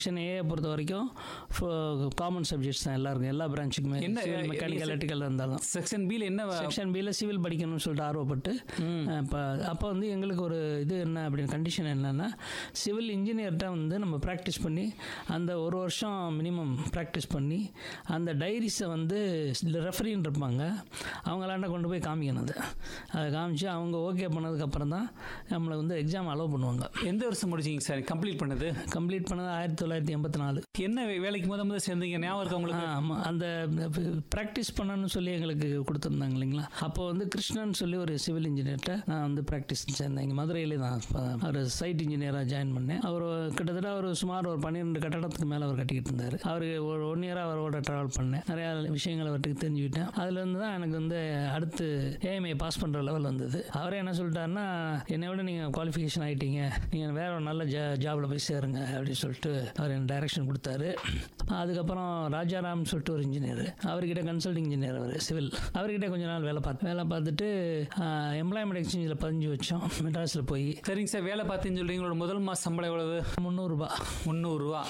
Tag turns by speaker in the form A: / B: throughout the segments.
A: Section A பொறுத்த வரைக்கும் common subjects தான் எல்லாருக்கும் எல்லா பிரான்ச்சுக்குமே
B: என்ன,
A: சிவில்
B: எ-
A: மெக்கானிக்கல்
B: எ-
A: எலக்ட்ரிக்கல் இருந்தாலும்
B: செக்ஷன் பியில் என்ன வ-
A: செக்ஷன் பியில் சிவில் படிக்கணும்னு சொல்லிட்டு ஆர்வப்பட்டு இப்போ அப்போ வந்து எங்களுக்கு ஒரு இது என்ன அப்படின்னு கண்டிஷன் என்னென்னா சிவில் இன்ஜினியர்கிட்ட வந்து நம்ம ப்ராக்டிஸ் பண்ணி அந்த ஒரு வருஷம் மினிமம் ப்ராக்டிஸ் பண்ணி அந்த டைரிஸை வந்து ரெஃபரின்னு இருப்பாங்க அவங்களாண்ட கொண்டு போய் காமிக்கணும் அது அதை காமிச்சு அவங்க ஓகே பண்ணதுக்கப்புறம் தான் நம்மளை வந்து எக்ஸாம் அலோவ் பண்ணுவாங்க
B: எந்த வருஷம் முடிச்சீங்க சார் கம்ப்ளீட் பண்ணது
A: கம்ப்ளீட் பண்ணது ஆயிரத்தி தொள்ளாயிரத்தி எண்பத்தி நாலு
B: என்ன வே- வேலைக்கு முத முத சேர்ந்தீங்க ஞாபகம் இருக்கா உங்களுக்கு
A: ஆமாம் அந்த ப்ராக்டிஸ் பண்ணணும்னு சொல்லி எங்களுக்கு கொடுத்துருந்தாங்க இல்லைங்களா அப்போ வந்து கிருஷ்ணன் சொல்லி ஒரு சிவில் இன்ஜினியர்கிட்ட நான் வந்து ப்ராக்டிஸ் சேர்ந்தேன் இங்கே மதுரையிலே தான் அவர் சைட் இன்ஜினியராக ஜாயின் பண்ணேன் அவர் கிட்டத்தட்ட ஒரு சுமார் ஒரு பன்னிரெண்டு கட்டடத்துக்கு மேலே அவர் கட்டிக்கிட்டு இருந்தார் அவர் ஒரு ஒன் இயராக அவரோட ட்ராவல் பண்ணேன் நிறையா விஷயங்களை அவர்கிட்ட தெரிஞ்சுக்கிட்டேன் அதுலேருந்து தான் எனக்கு வந்து அடுத்து ஏஎம்ஐ பாஸ் பண்ணுற லெவல் வந்தது அவரே என்ன சொல்லிட்டாருன்னா என்னை விட நீங்கள் குவாலிஃபிகேஷன் ஆகிட்டீங்க நீங்கள் வேற ஒரு நல்ல ஜா ஜாபில் போய் சேருங்க அப்படின்னு சொல்லிட்டு அவர் எனக்கு டைரக்ஷன் கொடுத்தாரு அதுக்கப்புறம் ராஜாராம் சொல்லிட்டு ஒரு இன்ஜினியர் அவர்கிட்ட கன்சல்டிங் இன்ஜினியர் அவர் சிவில் அவர்கிட்ட கொஞ்ச நாள் வேலை பார்த்து வேலை பார்த்துட்டு எம்ப்ளாய்மெண்ட் எக்ஸ்சேஞ்சில் பதிஞ்சு வச்சோம் மெட்ராஸில் போய்
B: சரிங்க சார் வேலை பார்த்தேன்னு சொல்றீங்க உங்களோட முதல் மாச சம்பளம் எவ்வளவு
A: முந்நூறுரூபா
B: முந்நூறுரூவா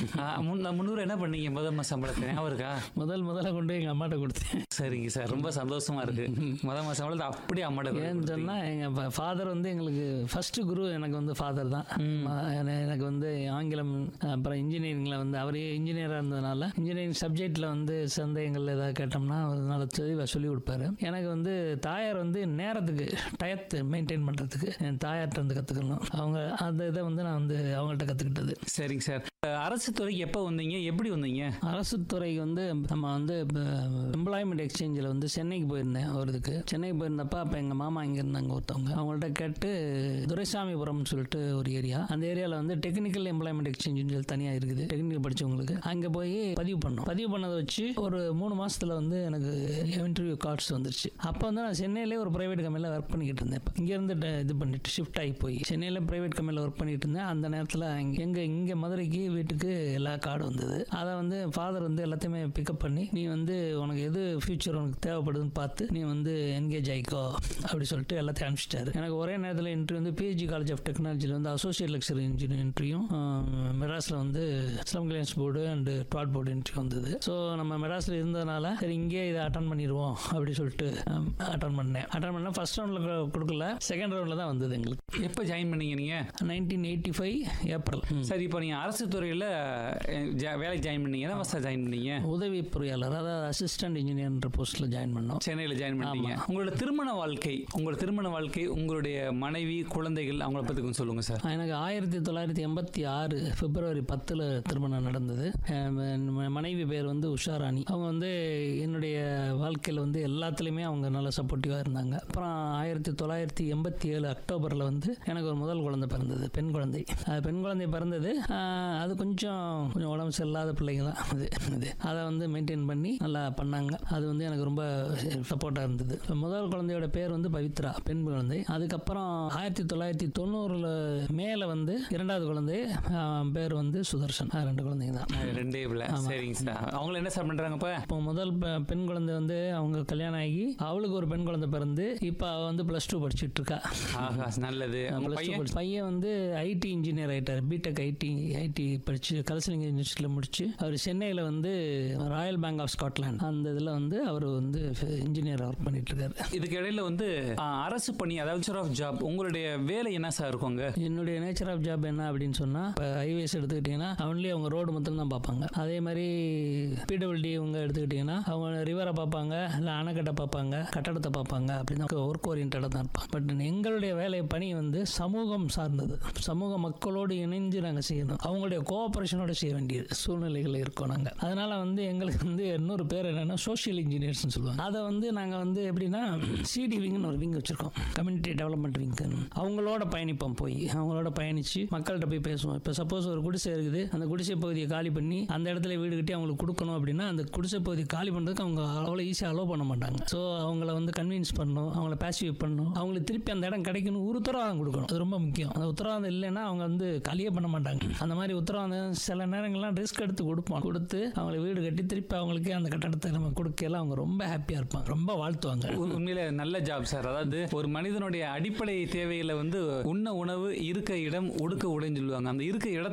B: முந்நூறு என்ன பண்ணீங்க முதல் மாச சம்பளத்தை ஞாபகம் இருக்கா
A: முதல் முதல்ல கொண்டு போய் எங்கள் அம்மாட்ட கொடுத்தேன்
B: சரிங்க சார் ரொம்ப சந்தோஷமா இருக்கு முதல் மாச சம்பளத்தை அப்படியே அம்மாட்ட
A: ஏன்னு
B: கொடுத்தீங்க.
A: சொன்னால் எங்கள் ஃபாதர் வந்து எங்களுக்கு ஃபஸ்ட்டு குரு எனக்கு வந்து ஃபாதர் தான் ம- என- எனக்கு வந்து ஆங்கிலம் அப்புறம் இன்ஜினியரிங்கில் வந்து அவரே இன்ஜினியராக இருந்ததுனால இன்ஜினியரிங் சப்ஜெக்டில் வந்து சந்தேகங்கள் ஏதாவது கேட்டோம்னா அவர் நல்ல தெளிவாக சொல்லி கொடுப்பாரு எனக்கு வந்து தாயார் வந்து நேரத்துக்கு டயத்தை மெயின்டைன் பண்ணுறதுக்கு என் தாயார்கிட்ட வந்து கற்றுக்கணும் அவங்க அந்த இதை வந்து நான் வந்து அவங்கள்ட்ட கற்றுக்கிட்டது
B: சரிங்க சார் அரசு துறைக்கு எப்போ வந்தீங்க எப்படி வந்தீங்க
A: அரசு துறைக்கு வந்து நம்ம வந்து எம்ப்ளாய்மெண்ட் எக்ஸ்சேஞ்சில் வந்து சென்னைக்கு போயிருந்தேன் ஒரு இதுக்கு சென்னைக்கு போயிருந்தப்ப அப்போ எங்கள் மாமா இங்கே இருந்தாங்க ஒருத்தவங்க அவங்கள்ட்ட கேட்டு துரைசாமிபுரம்னு சொல்லிட்டு ஒரு ஏரியா அந்த ஏரியாவில் வந்து டெக்னிக்கல் எம்ப்ளாய்மெண்ட் எக்ஸ்சேஞ்சுன்னு சொல்லி தனியாக இருக்குது டெக்னிக்கல் படிச்சவங்களுக்கு அங்கே போய் பதிவு பண்ணோம் பதிவு பண்ணதை வச்சு ஒரு மூணு மாசத்துல வந்து எனக்கு இன்டர்வியூ கார்ட்ஸ் வந்துருச்சு அப்போ வந்து நான் சென்னையிலே ஒரு ப்ரைவேட் கம்பெனியில் ஒர்க் பண்ணிக்கிட்டு இருந்தேன் இப்போ இங்கேருந்து ட- இது பண்ணிட்டு ஷிஃப்ட் ஆகி போய் சென்னையில் ப்ரைவேட் கம்பெனியில் ஒர்க் பண்ணிட்டு இருந்தேன் அந்த நேரத்தில் எங்கள் இங்கே மதுரைக்கு வீட்டுக்கு எல்லா கார்டு வந்தது அதை வந்து ஃபாதர் வந்து எல்லாத்தையுமே பிக்கப் பண்ணி நீ வந்து உனக்கு எது ஃபியூச்சர் உனக்கு தேவைப்படுதுன்னு பார்த்து நீ வந்து என்கேஜ் ஆயிக்கோ அப்படி சொல்லிட்டு எல்லாத்தையும் அனுப்பிச்சிட்டாரு எனக்கு ஒரே நேரத்தில் இன்டர்வியூ வந்து பிஹெச்சி காலேஜ் ஆஃப் டெக்னாலஜியில் வந்து அசோசியேட் லெக்சர் இன்ஜினியர் இன்டர்வியூ மெட்ராஸில் வந்து ஸ்லம் கிளியன்ஸ் போர்டு அண்டு ட்வாட் போர்டு இன்டர்வியூ வந்தது ஸோ நம்ம மெட்ராஸில் இருந்ததுனால சரி இங்கே இதை அட்டன் பண்ணிடுவோம் அப்படி சொல்லிட்டு அட்டன் பண்ணேன் அட்டன் பண்ணால் ஃபர்ஸ்ட் ரவுண்டில் கொடுக்கல செகண்ட் ரவுண்டில் தான் வந்தது எங்களுக்கு
B: எப்போ ஜாயின் பண்ணீங்க நீங்க
A: நைன்டீன் எயிட்டி ஃபைவ் ஏப்ரல்
B: சரி இப்போ நீங்க அரசு துறையில அஹ், ஜா- வேலைக்கு ஜாயின் பண்ணீங்க எத்தனை வருஷம் ஜாயின் பண்ணீங்க
A: உதவி பொறியாளர் அதாவது அசிஸ்டன்ட் இன்ஜினியர்ன்ற போஸ்ட்டில் ஜாயின் பண்ணோம்
B: சென்னையில் ஜாயின் பண்ணீங்க உங்களோட திருமண வாழ்க்கை உங்களோட திருமண வாழ்க்கை உங்களுடைய மனைவி குழந்தைகள் அவங்கள பத்தி கொஞ்சம் சொல்லுங்க சார்
A: எனக்கு ஆயிரத்தி தொள்ளாயிரத்தி எண்பத்தி ஆறு பிப்ரவரி பத்தில் திருமணம் நடந்தது அஹ் ம- மனைவி பேர் வந்து உஷாராணி அவங்க வந்து என்னுடைய வாழ்க்கையில் வந்து எல்லாத்துலேயுமே அவங்க நல்ல சப்போர்ட்டிவாக இருந்தாங்க அப்புறம் ஆயிரத்தி தொள்ளாயிரத்தி எண்பத்தி ஏழு அக்டோபரில் வந்து எனக்கு ஒரு முதல் குழந்தை பிறந்தது பெண் குழந்தை அது பெண் குழந்தை பிறந்தது அஹ் அது கொஞ்சம் கொஞ்சம் உடம்பு சரியில்லாத பிள்ளைங்க தான் அது இது அதை வந்து மெயின்டைன் பண்ணி நல்லா பண்ணாங்க அது வந்து எனக்கு ரொம்ப சப்போர்ட்டாக இருந்தது இப்ப முதல் குழந்தையோட பேர் வந்து பவித்ரா பெண் குழந்தை அதுக்கப்புறம் ஆயிரத்தி தொள்ளாயிரத்தி தொண்ணூறில் மேலே வந்து இரண்டாவது குழந்தை ஆஹ், பேர் வந்து சுதர்ஷன் ஆஹ், ரெண்டு குழந்தைங்க தான்
B: அஹ், ரெண்டே பிள்ளை சரிங்க சார் அவங்கள என்ன சார் பண்றாங்க இப்ப
A: இப்போ முதல் பெ- பெண் குழந்தை வந்து அவங்க கல்யாணம் ஆகி அவளுக்கு ஒரு பெண் குழந்தை பிறந்து இப்போ அவ வந்து ப்ளஸ் டூ படிச்சுட்டு இருக்கா
B: ஆஹா நல்லது அவங்க
A: ப்ளஸ் டூ
B: பையன்
A: பையன் வந்து ஐடி இன்ஜினியர் ஆயிட்டார் பிடெக் ஐடி ஐடி படிச்சு கலசலிங்க யூனிவர்சிட்டியில் முடிச்சு அவர் சென்னையில் வந்து ராயல் பேங்க் ஆஃப் ஸ்காட்லாண்ட் அந்த இதில் வந்து அவர் வந்து இன்ஜினியர் ஒர்க் பண்ணிட்டு இருக்காரு
B: இதுக்கு இடையில வந்து அஹ், அரசு பணி அதாவது ஆஃப் ஜாப் உங்களுடைய வேலை என்ன சார் இருக்குங்க
A: என்னுடைய நேச்சர் ஆஃப் ஜாப் என்ன அப்படின்னு சொன்னால் இப்போ ஹைவேஸ் எடுத்துக்கிட்டிங்கன்னா ஒன்லி அவங்க ரோடு மட்டும் தான் பார்ப்பாங்க அதே மாதிரி பிடபிள்டி இவங்க எடுத்துக்கிட்டிங்கன்னா அவங்க ரிவரை பார்ப்பாங்க இல்லை அணைக்கட்டை பார்ப்பாங்க கட்டடத்தை பார்ப்பாங்க அப்படின்னு ஒர்க் ஓரியன்டாக தான் இருப்பாங்க பட் எங்களுடைய வேலை பணி வந்து சமூகம் சார்ந்தது சமூக மக்களோடு இணைஞ்சு நாங்கள் செய்யணும் அவங்களுடைய கோஆப்ரேஷனோட செய்ய வேண்டியது சூழ்நிலைகள் இருக்கோம் நாங்கள் அதனால வந்து எங்களுக்கு வந்து இன்னொரு பேர் என்னன்னா சோஷியல் இன்ஜினியர்ஸ்னு சொல்லுவாங்க அதை வந்து நாங்கள் வந்து எப்படின்னா சிடி விங்னு ஒரு விங் வச்சிருக்கோம் கம்யூனிட்டி டெவலப்மெண்ட் விங்னு அவங்களோட பயணிப்போம் போய் அவங்களோட பயணிச்சு மக்கள்கிட்ட போய் பேசுவோம் இப்போ சப்போஸ் ஒரு குடிசை இருக்குது அந்த குடிசை பகுதியை காலி பண்ணி அந்த இடத்துல வீடு கட்டி அவங்களுக்கு கொடுக்கணும் அப்படின்னா அந்த குடிசை பகுதி காலி பண்ணுறதுக்கு அவங்க அவ்வளோ ஈஸியாக அலோவ் பண்ண மாட்டாங்க ஸோ அவங்கள வந்து கன்வின்ஸ் பண்ணணும் அவங்கள பேசிவ் பண்ணணும் அவங்களுக்கு திருப்பி அந்த இடம் கிடைக்கணும் ஒரு உத்தரவாதம் கொடுக்கணும் அது ரொம்ப முக்கியம் அந்த உத்தரவாதம் இல்லைன்னா அவங்க வந்து காலியே பண்ண மாட்டாங்க அந்த மாதிரி உத்தரவாதம் சில நேரங்கள்லாம் ரிஸ்க் எடுத்து கொடுப்போம் கொடுத்து அவங்கள வீடு கட்டி திருப்பி அவங்களுக்கே அந்த கட்டடத்தை நம்ம கொடுக்கல அவங்க ரொம்ப ஹாப்பியாக இருப்பாங்க ரொம்ப வாழ்த்துவாங்க
B: உ- உண்மையிலே நல்ல ஜாப் சார் அதாவது ஒரு மனிதனுடைய அடிப்படை தேவைகளை வந்து உண்ண உணவு இருக்க இடம் உடுக்க உடைன்னு சொல்லுவாங்க அந்த இருக்க இடத்த வந்து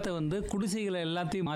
B: குடிசைகளை எல்லாத்தையும்